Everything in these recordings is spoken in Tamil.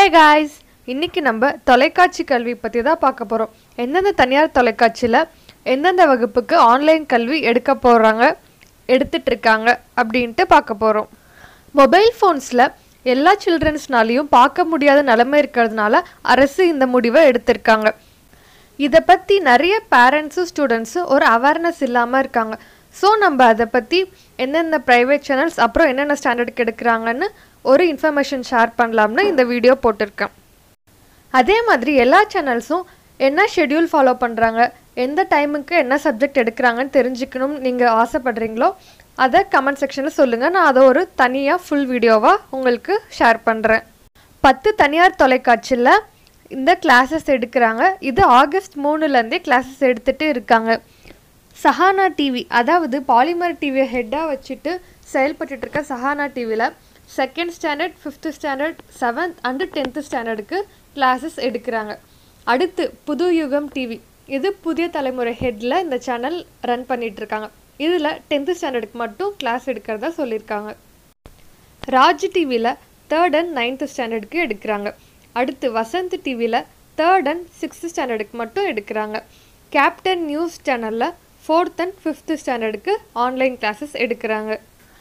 காய்ஸ் இன்னைக்கு நம்ம தொலைக்காட்சி கல்வி பற்றி தான் பார்க்க போகிறோம் எந்தெந்த தனியார் தொலைக்காட்சியில் எந்தெந்த வகுப்புக்கு ஆன்லைன் கல்வி எடுக்க போகிறாங்க எடுத்துட்டு இருக்காங்க அப்படின்ட்டு பார்க்க போகிறோம் மொபைல் ஃபோன்ஸில் எல்லா சில்ட்ரன்ஸ்னாலையும் பார்க்க முடியாத நிலைமை இருக்கிறதுனால அரசு இந்த முடிவை எடுத்திருக்காங்க இதை பற்றி நிறைய பேரண்ட்ஸும் ஸ்டூடெண்ட்ஸும் ஒரு அவேர்னஸ் இல்லாமல் இருக்காங்க ஸோ நம்ம அதை பற்றி எந்தெந்த ப்ரைவேட் சேனல்ஸ் அப்புறம் என்னென்ன ஸ்டாண்டர்டுக்கு எடுக்கிறாங்கன்னு ஒரு இன்ஃபர்மேஷன் ஷேர் பண்ணலாம்னு இந்த வீடியோ போட்டிருக்கேன் அதே மாதிரி எல்லா சேனல்ஸும் என்ன ஷெட்யூல் ஃபாலோ பண்ணுறாங்க எந்த டைமுக்கு என்ன சப்ஜெக்ட் எடுக்கிறாங்கன்னு தெரிஞ்சுக்கணும்னு நீங்கள் ஆசைப்படுறீங்களோ அதை கமெண்ட் செக்ஷனில் சொல்லுங்கள் நான் அதை ஒரு தனியாக ஃபுல் வீடியோவாக உங்களுக்கு ஷேர் பண்ணுறேன் பத்து தனியார் தொலைக்காட்சியில் இந்த கிளாஸஸ் எடுக்கிறாங்க இது ஆகஸ்ட் மூணுலேருந்தே கிளாஸஸ் எடுத்துகிட்டு இருக்காங்க சஹானா டிவி அதாவது பாலிமர் டிவியை ஹெட்டாக வச்சுட்டு செயல்பட்டுட்டு இருக்க சஹானா டிவியில் second standard fifth standard seventh and tenth ஸ்டாண்டர்டுக்கு கிளாஸஸ் எடுக்கிறாங்க அடுத்து புது யுகம் டிவி இது புதிய தலைமுறை ஹெட்டில் இந்த சேனல் ரன் பண்ணிட்டு இருக்காங்க இதில் டென்த்து ஸ்டாண்டர்டுக்கு மட்டும் கிளாஸ் எடுக்கிறதா சொல்லியிருக்காங்க ராஜ் டிவியில் தேர்ட் அண்ட் நைன்த்து ஸ்டாண்டர்டுக்கு எடுக்கிறாங்க அடுத்து வசந்த் டிவியில் தேர்ட் அண்ட் சிக்ஸ்த்து ஸ்டாண்டர்டுக்கு மட்டும் எடுக்கிறாங்க கேப்டன் நியூஸ் சேனலில் ஃபோர்த் அண்ட் ஃபிஃப்த்து ஸ்டாண்டர்டுக்கு ஆன்லைன் கிளாஸஸ் எடுக்கிறாங்க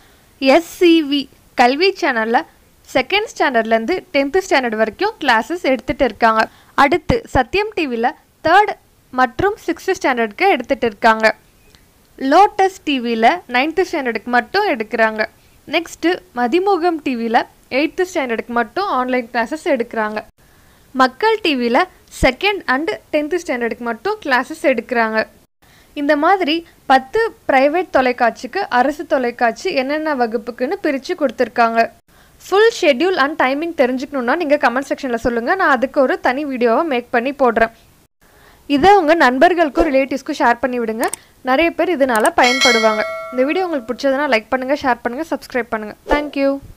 எஸ்சிவி கல்வி சேனலில் செகண்ட் ஸ்டாண்டர்ட்லேருந்து டென்த்து ஸ்டாண்டர்ட் வரைக்கும் கிளாஸஸ் எடுத்துகிட்டு இருக்காங்க அடுத்து சத்யம் டிவியில் தேர்ட் மற்றும் சிக்ஸ்த்து ஸ்டாண்டர்டுக்கு எடுத்துகிட்டு இருக்காங்க லோட்டஸ் டிவியில் நைன்த்து ஸ்டாண்டர்டுக்கு மட்டும் எடுக்கிறாங்க நெக்ஸ்ட்டு மதிமுகம் டிவியில் எயித்து ஸ்டாண்டர்டுக்கு மட்டும் ஆன்லைன் கிளாஸஸ் எடுக்கிறாங்க மக்கள் டிவியில் செகண்ட் அண்டு டென்த்து ஸ்டாண்டர்டுக்கு மட்டும் கிளாஸஸ் எடுக்கிறாங்க இந்த மாதிரி பத்து ப்ரைவேட் தொலைக்காட்சிக்கு அரசு தொலைக்காட்சி என்னென்ன வகுப்புக்குன்னு பிரித்து கொடுத்துருக்காங்க ஃபுல் ஷெட்யூல் அண்ட் டைமிங் தெரிஞ்சுக்கணுன்னா நீங்கள் கமெண்ட் செக்ஷனில் சொல்லுங்கள் நான் அதுக்கு ஒரு தனி வீடியோவை மேக் பண்ணி போடுறேன் இதை உங்கள் நண்பர்களுக்கும் ரிலேட்டிவ்ஸ்க்கும் ஷேர் பண்ணி விடுங்க நிறைய பேர் இதனால் பயன்படுவாங்க இந்த வீடியோ உங்களுக்கு பிடிச்சதுன்னா லைக் பண்ணுங்கள் ஷேர் பண்ணுங்கள் சப்ஸ்கிரைப் பண்ணுங்கள் தேங்க்யூ